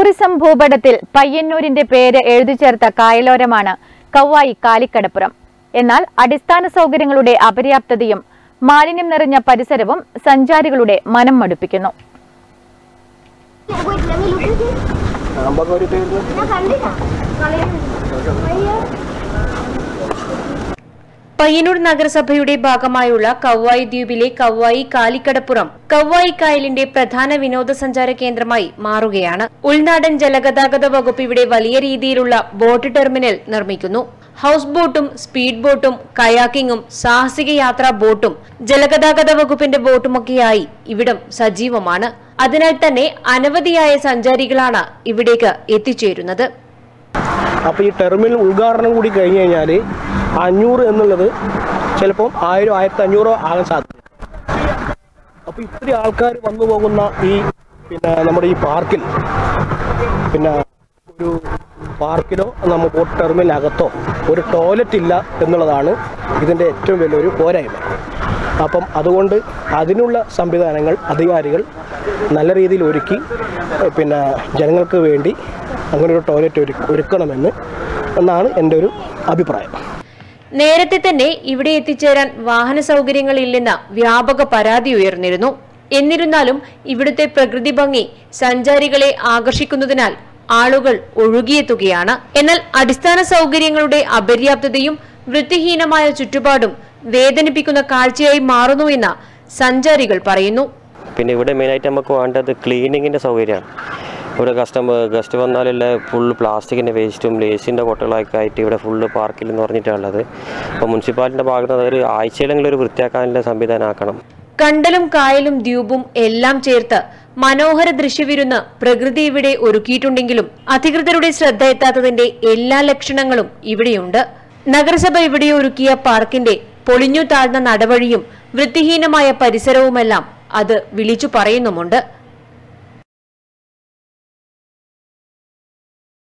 tourism ഭൂപടത്തിൽ പയ്യന്നൂരിന്റെ പേര് എഴുതി ചേർത്ത കായലോരമാണ് കൗവായി കാലിക്കടപ്പുറം എന്നാൽ അടിസ്ഥാന സൗകര്യങ്ങളുടെ അപര്യാപ്തതയും മാലിന്യം നിറഞ്ഞ പരിസരവും സഞ്ചാരികളുടെ മനം മടുപ്പിക്കുന്നു പയ്യന്നൂർ നഗരസഭയുടെ ഭാഗമായുള്ള കവ്വായി ദ്വീപിലെ കവ്വായി കാലിക്കടപ്പുറം കവ്വായി കായലിന്റെ പ്രധാന വിനോദസഞ്ചാര കേന്ദ്രമായി മാറുകയാണ് ഉൾനാടൻ ജലഗതാഗത വകുപ്പ് ഇവിടെ വലിയ രീതിയിലുള്ള ബോട്ട് ടെർമിനൽ നിർമ്മിക്കുന്നു ഹൗസ് ബോട്ടും സ്പീഡ് ബോട്ടും കയാക്കിങ്ങും സാഹസിക യാത്രാ ബോട്ടും ജലഗതാഗത വകുപ്പിന്റെ ബോട്ടുമൊക്കെയായി ഇവിടം സജീവമാണ് അതിനാൽ തന്നെ അനവധിയായ സഞ്ചാരികളാണ് ഇവിടേക്ക് എത്തിച്ചേരുന്നത് അപ്പോൾ ഈ ടെർമിനൽ ഉദ്ഘാടനം കൂടി കഴിഞ്ഞ് കഴിഞ്ഞാൽ അഞ്ഞൂറ് എന്നുള്ളത് ചിലപ്പം ആയിരം ആയിരത്തി അഞ്ഞൂറോ ആകാൻ സാധ്യത അപ്പോൾ ഇത്രയും ആൾക്കാർ വന്നു പോകുന്ന ഈ പിന്നെ നമ്മുടെ ഈ പാർക്കിൽ പിന്നെ ഒരു പാർക്കിലോ നമ്മൾ ബോട്ട് ടെർമിനകത്തോ ഒരു ടോയ്ലറ്റ് ഇല്ല എന്നുള്ളതാണ് ഇതിൻ്റെ ഏറ്റവും വലിയൊരു പോരായ്മ അപ്പം അതുകൊണ്ട് അതിനുള്ള സംവിധാനങ്ങൾ അധികാരികൾ നല്ല രീതിയിൽ ഒരുക്കി ഏഹ് പിന്നെ ജനങ്ങൾക്ക് വേണ്ടി അങ്ങനെ ഒരു ടോയ്ലറ്റ് ഒരു ഒരുക്കണമെന്ന് എന്നാണ് എൻ്റെ ഒരു അഭിപ്രായം നേരത്തെ തന്നെ ഇവിടെ എത്തിച്ചേരാൻ വാഹന സൗകര്യങ്ങളില്ലെന്ന വ്യാപക പരാതി ഉയർന്നിരുന്നു എന്നിരുന്നാലും ഇവിടുത്തെ പ്രകൃതി ഭംഗി സഞ്ചാരികളെ ആകർഷിക്കുന്നതിനാൽ ആളുകൾ ഒഴുകിയെത്തുകയാണ് എന്നാൽ അടിസ്ഥാന സൗകര്യങ്ങളുടെ അപര്യാപ്തതയും വൃത്തിഹീനമായ ചുറ്റുപാടും വേദനിപ്പിക്കുന്ന കാഴ്ചയായി മാറുന്നുവെന്ന് സഞ്ചാരികൾ പറയുന്നു പിന്നെ ഇവിടെ മെയിനായിട്ട് നമുക്ക് വേണ്ടത് ക്ലീനിങ്ങിൻ്റെ സൗകര്യമാണ് ഇവിടെ കസ്റ്റമർ ഗസ്റ്റ് വന്നാലുള്ള ഫുള്ള് പ്ലാസ്റ്റിക്കിൻ്റെ വേസ്റ്റും ലേസിൻ്റെ കൊട്ടകളൊക്കെ ആയിട്ട് ഇവിടെ ഫുള്ള് പാർക്കിൽ എന്ന് പറഞ്ഞിട്ടുള്ളത് അപ്പോൾ മുനിസിപ്പാലിറ്റിൻ്റെ ഭാഗത്ത് നിന്ന് ഒരു ആഴ്ചയിലെങ്കിലും ഒരു വൃത്തിയാക്കാനുള്ള സംവിധാനം ആക്കണം കണ്ടലും കായലും ദ്വീപും എല്ലാം ചേർത്ത് മനോഹര ദൃശ്യവിരുന്ന് പ്രകൃതി ഇവിടെ ഒരുക്കിയിട്ടുണ്ടെങ്കിലും അധികൃതരുടെ ശ്രദ്ധ എത്താത്തതിന്റെ എല്ലാ ലക്ഷണങ്ങളും ഇവിടെയുണ്ട് നഗരസഭ ഇവിടെ ഒരുക്കിയ പാർക്കിന്റെ പൊളിഞ്ഞു താഴ്ന്ന നടവഴിയും വൃത്തിഹീനമായ പരിസരവുമെല്ലാം അത് വിളിച്ചു പറയുന്നുമുണ്ട്